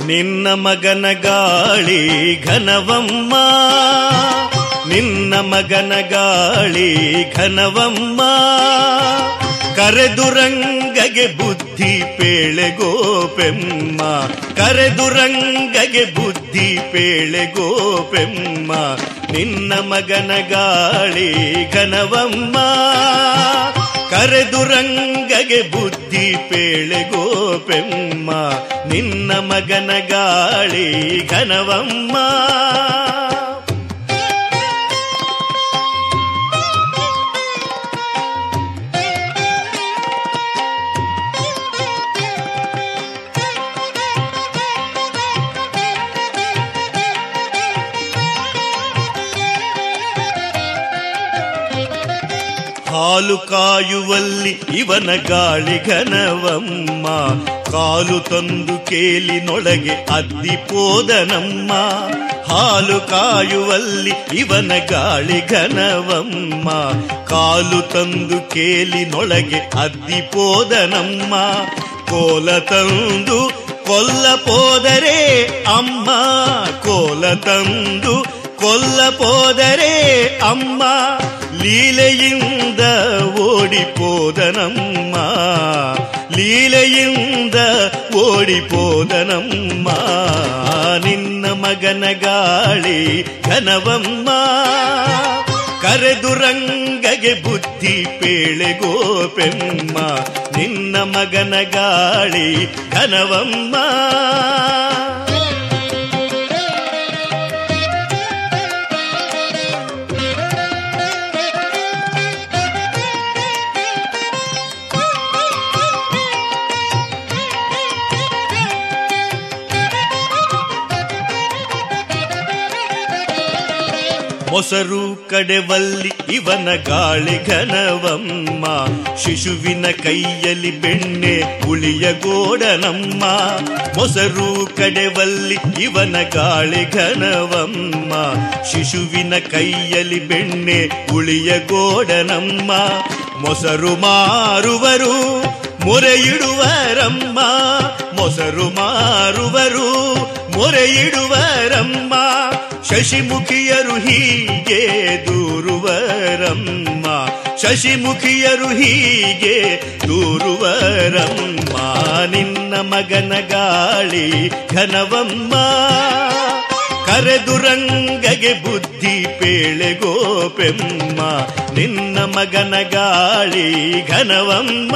ನಿನ್ನ ಮಗನ ಗಾಳಿ ಘನವಮ್ಮ ನಿನ್ನ ಮಗನ ಗಾಳಿ ಘನವಮ್ಮ ಕರೆದುರಂಗಗೆ ಬುದ್ಧಿ ಪೇಳೆ ಗೋಪೆಮ್ಮ ಕರೆದುರಂಗಗೆ ಬುದ್ಧಿ ಪೇಳೆ ಗೋಪೆಮ್ಮ ನಿನ್ನ ಮಗನ ಗಾಳಿ ಘನವಮ್ಮ ಕರೆದುರಂಗಗೆ ಬುದ್ಧಿ ಪೇಳೆ ಗೋಪೆಮ್ಮ ನಿನ್ನ ಮಗನ ಗಾಳಿ ಘನವಮ್ಮ ಹಾಲು ಕಾಯುವಲ್ಲಿ ಇವನ ಗಾಳಿ ಘನವಮ್ಮ ಕಾಲು ತಂದು ಕೇಲಿನೊಳಗೆ ಅದ್ದಿಪೋದನಮ್ಮ ಹಾಲು ಕಾಯುವಲ್ಲಿ ಇವನ ಗಾಳಿ ಘನವಮ್ಮ ಕಾಲು ತಂದು ಕೇಲಿನೊಳಗೆ ಅದ್ದಿಪೋದನಮ್ಮ ಕೋಲ ತಂದು ಕೊಲ್ಲ ಪೋದರೆ ಅಮ್ಮ ಕೋಲ ತಂದು ಕೊಲ್ಲ ಪೋದರೆ ಅಮ್ಮ ಲೀಲೆಯಿಂದ ಓಡಿಪೋದನಮ್ಮ ಲೀಲೆಯಿಂದ ಓಡಿಪೋದನಮ್ಮ ನಿನ್ನ ಮಗನ ಗಾಳಿ ಘನವಮ್ಮ ಕರೆದುರಂಗಗೆ ಬುದ್ಧಿ ಪೇಳೆ ಗೋಪೆಮ್ಮ ನಿನ್ನ ಮಗನ ಗಾಳಿ ಘನವಮ್ಮ ಮೊಸರು ಕಡೆವಲ್ಲಿ ಇವನ ಗಾಳಿ ಘನವಮ್ಮ ಶಿಶುವಿನ ಕೈಯಲ್ಲಿ ಬೆಣ್ಣೆ ಹುಳಿಯ ಗೋಡನಮ್ಮ ಮೊಸರು ಕಡೆವಲ್ಲಿ ಇವನ ಗಾಳಿ ಘನವಮ್ಮ ಶಿಶುವಿನ ಕೈಯಲ್ಲಿ ಬೆಣ್ಣೆ ಹುಳಿಯ ಗೋಡನಮ್ಮ ಮೊಸರು ಮಾರುವರು ಮೊರೆಯಿಡುವರಮ್ಮ ಮೊಸರು ಮಾರುವರು ಮೊರೆಯಿಡುವರಮ್ಮ ಶಶಿಮುಖಿಯರು ಹೀಗೆ ದೂರುವರಮ್ಮ ಶಶಿಮುಖಿಯರು ಹೀಗೆ ದೂರುವರಮ್ಮ ನಿನ್ನ ಮಗನ ಗಾಳಿ ಘನವಮ್ಮ ಕರೆದುರಂಗಗೆ ಬುದ್ಧಿ ಪೇಳೆ ಗೋಪೆಮ್ಮ ನಿನ್ನ ಮಗನ ಗಾಳಿ ಘನವಮ್ಮ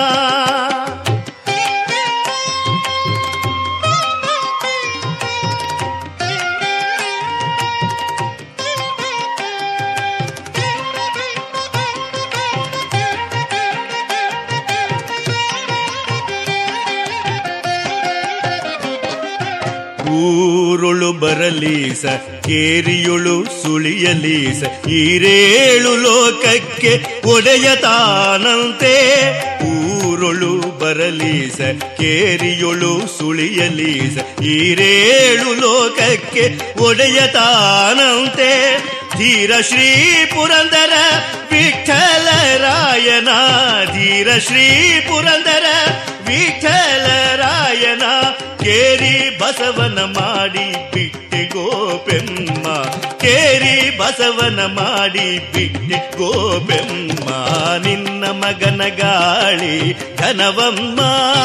ಊರುಳು ಬರಲೀಸ ಕೇರಿಯುಳು ಸುಳಿಯಲೀಸ ಈರೇಳು ಲೋಕಕ್ಕೆ ಒಡೆಯ ತಾನಂತೆ ಊರುಳು ಬರಲೀಸ ಕೇರಿಯುಳು ಸುಳಿಯಲೀಸ ಈರೇಳು ಲೋಕಕ್ಕೆ ಒಡೆಯ ತಾನಂತೆ ಧೀರ ಶ್ರೀ ಪುರಂದರ ವಿಠಲರಾಯನ ಧೀರ ಶ್ರೀ ಪುರಂದರ ವಿಠಲರಾಯನ ಕೇರಿ ಬಸವನ ಮಾಡಿ ಬಿಟ್ಟೆ ಗೋಪೆಮ್ಮ ಕೇರಿ ಬಸವನ ಮಾಡಿ ಬಿಟ್ಟೆ ಗೋಪೆಮ್ಮ ನಿನ್ನ ಮಗನ ಗಾಳಿ ಘನವಮ್ಮ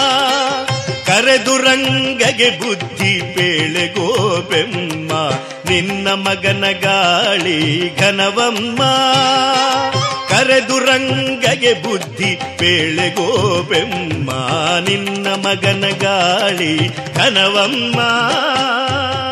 ಕರೆದುರಂಗಗೆ ಬುದ್ಧಿ ಪೇಳೆ ಗೋಪೆಮ್ಮ ನಿನ್ನ ಮಗನ ಗಾಳಿ ಘನವಮ್ಮ ಕರೆದುರಂಗಗೆ ಬುದ್ಧಿ ಪೇಳೆ ಗೋಪೆಮ್ಮ ನಿನ್ನ ಮಗನ ಗಾಳಿ ಘನವಮ್ಮ